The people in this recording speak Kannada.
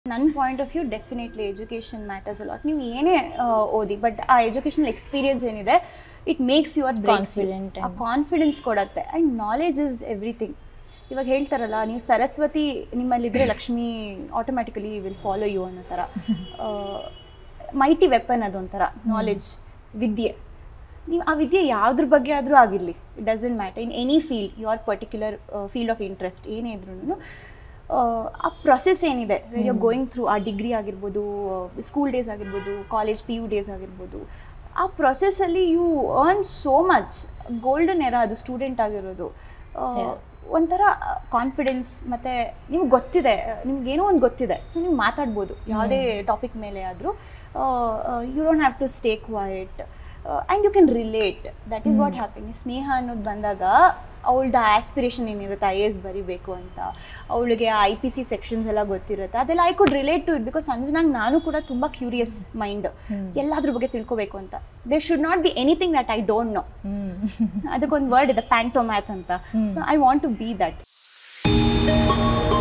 ನನ್ನ point of view definitely education matters a lot ನೀವು ಏನೇ ಆ, ಓದಿ ಬಟ್ ಆ ಎಜುಕೇಷನಲ್ ಎಕ್ಸ್ಪೀರಿಯನ್ಸ್ ಏನಿದೆ ಇಟ್ ಮೇಕ್ಸ್ ಯುವರ್ Confident ಆ ಕಾನ್ಫಿಡೆನ್ಸ್ ಕೊಡತ್ತೆ ಆ್ಯಂಡ್ ನಾಲೆಜ್ ಇಸ್ ಎವ್ರಿಥಿಂಗ್ ಇವಾಗ ಹೇಳ್ತಾರಲ್ಲ ನೀವು ಸರಸ್ವತಿ ನಿಮ್ಮಲ್ಲಿದ್ದರೆ Lakshmi automatically will follow you ಅನ್ನೋ ಥರ ಮೈಟಿ ವೆಪನ್ ಅದೊಂಥರ ನಾಲೆಜ್ ವಿದ್ಯೆ ನೀವು ಆ ವಿದ್ಯೆ ಯಾವುದ್ರ ಬಗ್ಗೆ ಆದರೂ ಆಗಿರಲಿ it doesn't matter in any field your particular field of interest ಏನೇ ಇದ್ರೂ ಆ ಪ್ರೊಸೆಸ್ ಏನಿದೆ ವೆರ್ ಯು ಗೋಯಿಂಗ್ ಥ್ರೂ ಆ ಡಿಗ್ರಿ ಆಗಿರ್ಬೋದು ಸ್ಕೂಲ್ ಡೇಸ್ ಆಗಿರ್ಬೋದು ಕಾಲೇಜ್ ಪಿ ಯು ಡೇಸ್ ಆಗಿರ್ಬೋದು ಆ ಪ್ರೊಸೆಸ್ಸಲ್ಲಿ you earn so much golden era ಅದು ಸ್ಟೂಡೆಂಟ್ ಆಗಿರೋದು ಆ, Yeah. ಒಂಥರ ಕಾನ್ಫಿಡೆನ್ಸ್ ಮತ್ತು ನಿಮ್ಗೆ ಗೊತ್ತಿದೆ ನಿಮ್ಗೇನೋ ಒಂದು ಗೊತ್ತಿದೆ ಸೊ ನೀವು ಮಾತಾಡ್ಬೋದು ಯಾವುದೇ ಟಾಪಿಕ್ ಮೇಲೆ ಆದರೂ you don't have to stay quiet and you can relate that is what happening Sneha ಅನ್ನೋದು ಬಂದಾಗ ಅವಳ್ದು ಆಸ್ಪಿರೇಷನ್ ಏನಿರುತ್ತೆ ಐ ಎ ಎಸ್ ಬರಿಬೇಕು ಅಂತ ಅವಳಿಗೆ ಐ ಪಿ ಸಿ ಸೆಕ್ಷನ್ಸ್ ಎಲ್ಲ ಗೊತ್ತಿರುತ್ತೆ ಅದೆಲ್ಲ I could relate to it because ಸಂಜನಾಗ್ ನಾನು ಕೂಡ ತುಂಬ ಕ್ಯೂರಿಯಸ್ ಮೈಂಡ್ ಎಲ್ಲದ್ರ ಬಗ್ಗೆ ತಿಳ್ಕೊಬೇಕು ಅಂತ they should not be anything that I don't know ಅದಕ್ಕೊಂದು ವರ್ಡ್ ಇದೆ ಪ್ಯಾಂಟೋಮ್ಯಾಥ್ ಅಂತ so I want to be that